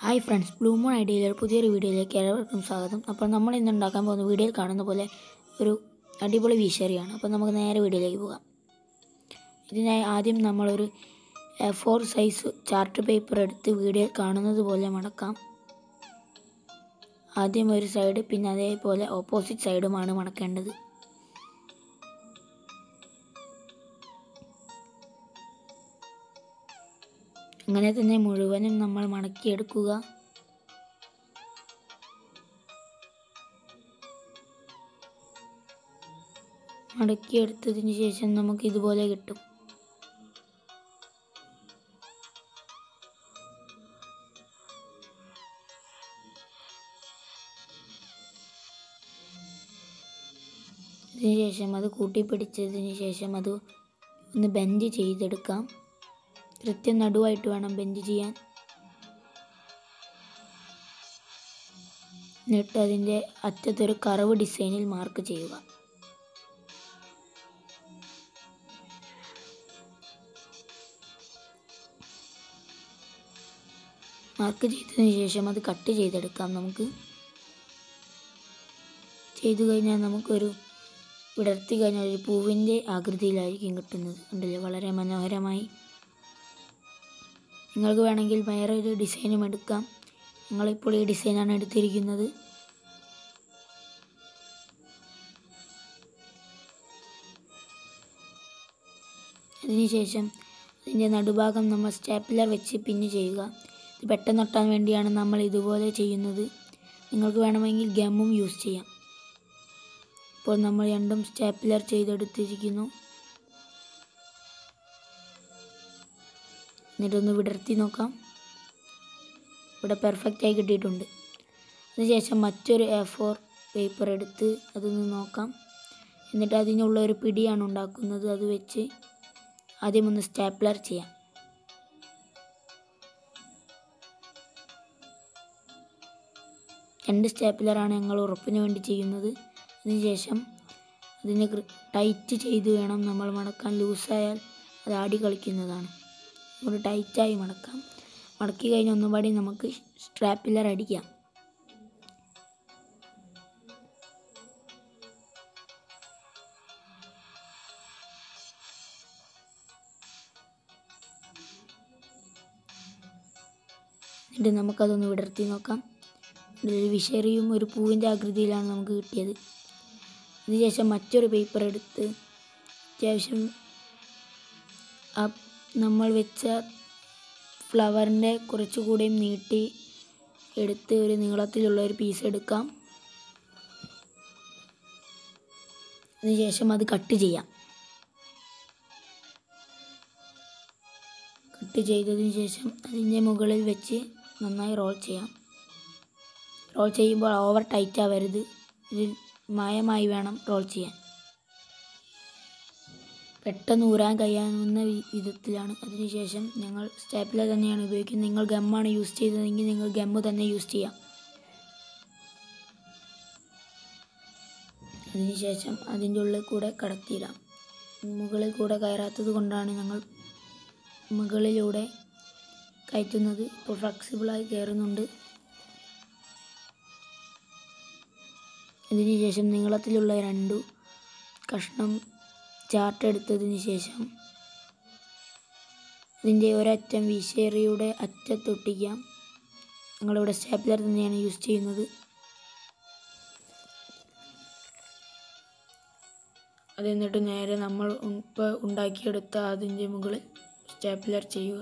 hi friends blue moon ഐഡിയയിലെ പുതിയൊരു വീഡിയോയിലേക്ക് ഏവർക്കും സ്വാഗതം അപ്പോൾ നമ്മൾ ഇന്ന് ഉണ്ടാക്കാൻ പോകുന്ന വീഡിയോയിൽ കാണുന്ന പോലെ ഒരു അടിപൊളി വീശറിയാണ് അപ്പോൾ നമുക്ക് നേരെ വീഡിയോയിലേക്ക് പോകാം ഇതിനായി ആദ്യം നമ്മളൊരു ഫോർ സൈസ് ചാർട്ട് പേപ്പർ എടുത്ത് വീഡിയോയിൽ കാണുന്നത് പോലെ മടക്കാം ആദ്യം ഒരു സൈഡ് പിന്നെ അതേപോലെ ഓപ്പോസിറ്റ് സൈഡുമാണ് മടക്കേണ്ടത് അങ്ങനെ തന്നെ മുഴുവനും നമ്മൾ മടക്കിയെടുക്കുക മടക്കിയെടുത്തതിന് ശേഷം നമുക്ക് ഇതുപോലെ കിട്ടും അതിനുശേഷം അത് കൂട്ടിപ്പിടിച്ചതിന് ശേഷം അത് ഒന്ന് ബെൻഡ് ചെയ്തെടുക്കാം കൃത്യം നടുവായിട്ട് വേണം ബെൻഡ് ചെയ്യാൻ എന്നിട്ട് അതിൻ്റെ അറ്റത്തൊരു കറവ് ഡിസൈനിൽ മാർക്ക് ചെയ്യുക മാർക്ക് ചെയ്തതിന് ശേഷം അത് കട്ട് ചെയ്തെടുക്കാം നമുക്ക് ചെയ്തു കഴിഞ്ഞാൽ നമുക്കൊരു വിടർത്തി കഴിഞ്ഞാൽ ഒരു പൂവിൻ്റെ ആകൃതിയിലായിരിക്കും കിട്ടുന്നത് ഉണ്ടല്ലേ വളരെ മനോഹരമായി നിങ്ങൾക്ക് വേണമെങ്കിൽ വേറെ ഒരു ഡിസൈനും എടുക്കാം ഞങ്ങളിപ്പോൾ ഈ ഡിസൈനാണ് എടുത്തിരിക്കുന്നത് അതിനുശേഷം അതിൻ്റെ നടുഭാഗം നമ്മൾ സ്റ്റാപ്ലർ വെച്ച് പിന്ന് ചെയ്യുക ഇത് പെട്ടെന്ന് ഒട്ടാൻ വേണ്ടിയാണ് നമ്മൾ ഇതുപോലെ ചെയ്യുന്നത് നിങ്ങൾക്ക് വേണമെങ്കിൽ ഗമ്മും യൂസ് ചെയ്യാം ഇപ്പോൾ നമ്മൾ രണ്ടും സ്റ്റാപ്ലർ ചെയ്തെടുത്തിരിക്കുന്നു എന്നിട്ടൊന്ന് വിടർത്തി നോക്കാം ഇവിടെ പെർഫെക്റ്റ് ആയി കിട്ടിയിട്ടുണ്ട് അതിനുശേഷം മറ്റൊരു എ ഫോർ പേപ്പർ എടുത്ത് അതൊന്ന് നോക്കാം എന്നിട്ട് അതിനുള്ള ഒരു പിടിയാണ് ഉണ്ടാക്കുന്നത് അത് വെച്ച് ആദ്യം ഒന്ന് സ്റ്റാപ്ലർ ചെയ്യാം രണ്ട് സ്റ്റാപ്ലറാണ് ഞങ്ങൾ ഉറപ്പിന് വേണ്ടി ചെയ്യുന്നത് അതിനുശേഷം അതിനെ ടൈറ്റ് ചെയ്ത് വേണം നമ്മൾ മടക്കാൻ ലൂസായാൽ അത് ആടി കളിക്കുന്നതാണ് ഒരു ടൈറ്റായി മടക്കാം മടക്കി കഴിഞ്ഞ് ഒന്നുപാടി നമുക്ക് സ്ട്രാപ്പില്ലർ അടിക്കാം എന്നിട്ട് നമുക്കതൊന്ന് വിടർത്തി നോക്കാം ഇതിൽ വിഷറിയും ഒരു പൂവിൻ്റെ ആകൃതിയിലാണ് നമുക്ക് കിട്ടിയത് അതിനുശേഷം മറ്റൊരു പേപ്പർ എടുത്ത് അത്യാവശ്യം ആ നമ്മൾ വെച്ച ഫ്ലവറിൻ്റെ കുറച്ചുകൂടിയും നീട്ടി എടുത്ത് ഒരു നീളത്തിലുള്ള ഒരു പീസ് എടുക്കാം അതിനുശേഷം അത് കട്ട് ചെയ്യാം കട്ട് ചെയ്തതിന് ശേഷം അതിൻ്റെ മുകളിൽ വെച്ച് നന്നായി റോൾ ചെയ്യാം റോൾ ചെയ്യുമ്പോൾ ഓവർ ടൈറ്റ് ആവരുത് ഇതിൽ മായമായി വേണം റോൾ ചെയ്യാൻ പെട്ടെന്ന് ഊരാൻ കഴിയാവുന്ന വിധത്തിലാണ് അതിനുശേഷം ഞങ്ങൾ സ്റ്റാപ്ലർ തന്നെയാണ് ഉപയോഗിക്കുന്നത് നിങ്ങൾ ഗമ്മാണ് യൂസ് ചെയ്തതെങ്കിൽ നിങ്ങൾ ഗമ്മ് തന്നെ യൂസ് ചെയ്യാം അതിനുശേഷം അതിൻ്റെ ഉള്ളിൽ കൂടെ കടത്തിയിടാം മുകളിൽ കൂടെ കയറാത്തത് കൊണ്ടാണ് ഞങ്ങൾ മുകളിലൂടെ കയറ്റുന്നത് ഇപ്പോൾ ഫ്ലെക്സിബിളായി കയറുന്നുണ്ട് അതിനുശേഷം നീളത്തിലുള്ള രണ്ടു കഷ്ണം ചാർട്ട് എടുത്തതിന് ശേഷം അതിൻ്റെ ഒരറ്റം വിശേറിയുടെ അറ്റത്തൊട്ടിക്കാം ഞങ്ങളിവിടെ സ്റ്റാപ്ലർ തന്നെയാണ് യൂസ് ചെയ്യുന്നത് അത് എന്നിട്ട് നേരെ നമ്മൾ ഇപ്പോൾ ഉണ്ടാക്കിയെടുത്ത അതിൻ്റെ മുകളിൽ സ്റ്റാപ്ലർ ചെയ്യുക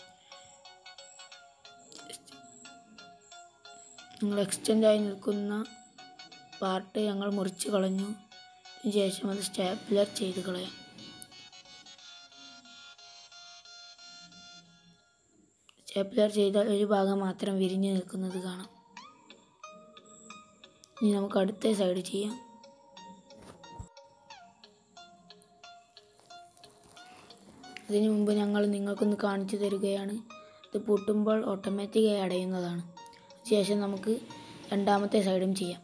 നിങ്ങൾ എക്സ്റ്റെൻഡായി നിൽക്കുന്ന പാർട്ട് ഞങ്ങൾ മുറിച്ച് കളഞ്ഞു ശേഷം അത് സ്റ്റാപ്ലർ ചെയ്ത് കളയാം സ്റ്റാപ്ലർ ചെയ്താൽ ഒരു ഭാഗം മാത്രം വിരിഞ്ഞു നിൽക്കുന്നത് കാണാം ഇനി നമുക്ക് അടുത്ത സൈഡ് ചെയ്യാം അതിനു മുമ്പ് ഞങ്ങൾ നിങ്ങൾക്കൊന്ന് കാണിച്ചു തരികയാണ് ഇത് പൂട്ടുമ്പോൾ ഓട്ടോമാറ്റിക്കായി അടയുന്നതാണ് ശേഷം നമുക്ക് രണ്ടാമത്തെ സൈഡും ചെയ്യാം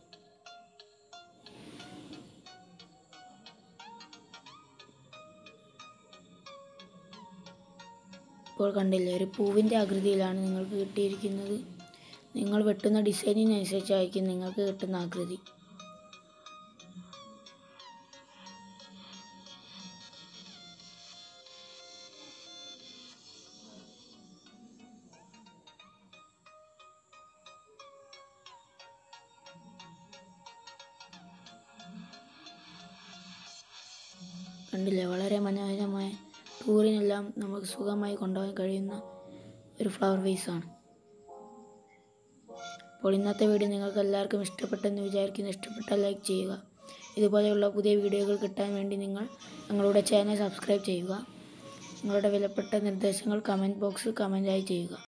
ഇപ്പോൾ കണ്ടില്ലേ ഒരു പൂവിൻ്റെ ആകൃതിയിലാണ് നിങ്ങൾക്ക് കിട്ടിയിരിക്കുന്നത് നിങ്ങൾ വെട്ടുന്ന ഡിസൈനിനനുസരിച്ചായിരിക്കും നിങ്ങൾക്ക് കിട്ടുന്ന ആകൃതി കണ്ടില്ലേ വളരെ മനോഹരമായ ടൂറിനെല്ലാം നമുക്ക് സുഖമായി കൊണ്ടുപോകാൻ കഴിയുന്ന ഒരു ഫ്ലവർ വേസാണ് അപ്പോൾ ഇന്നത്തെ വീഡിയോ നിങ്ങൾക്ക് എല്ലാവർക്കും ഇഷ്ടപ്പെട്ടെന്ന് വിചാരിക്കുന്നു ഇഷ്ടപ്പെട്ടാൽ ലൈക്ക് ചെയ്യുക ഇതുപോലെയുള്ള പുതിയ വീഡിയോകൾ കിട്ടാൻ വേണ്ടി നിങ്ങൾ ഞങ്ങളുടെ ചാനൽ സബ്സ്ക്രൈബ് ചെയ്യുക നിങ്ങളുടെ വിലപ്പെട്ട നിർദ്ദേശങ്ങൾ കമൻറ്റ് ബോക്സിൽ കമൻറ്റായി ചെയ്യുക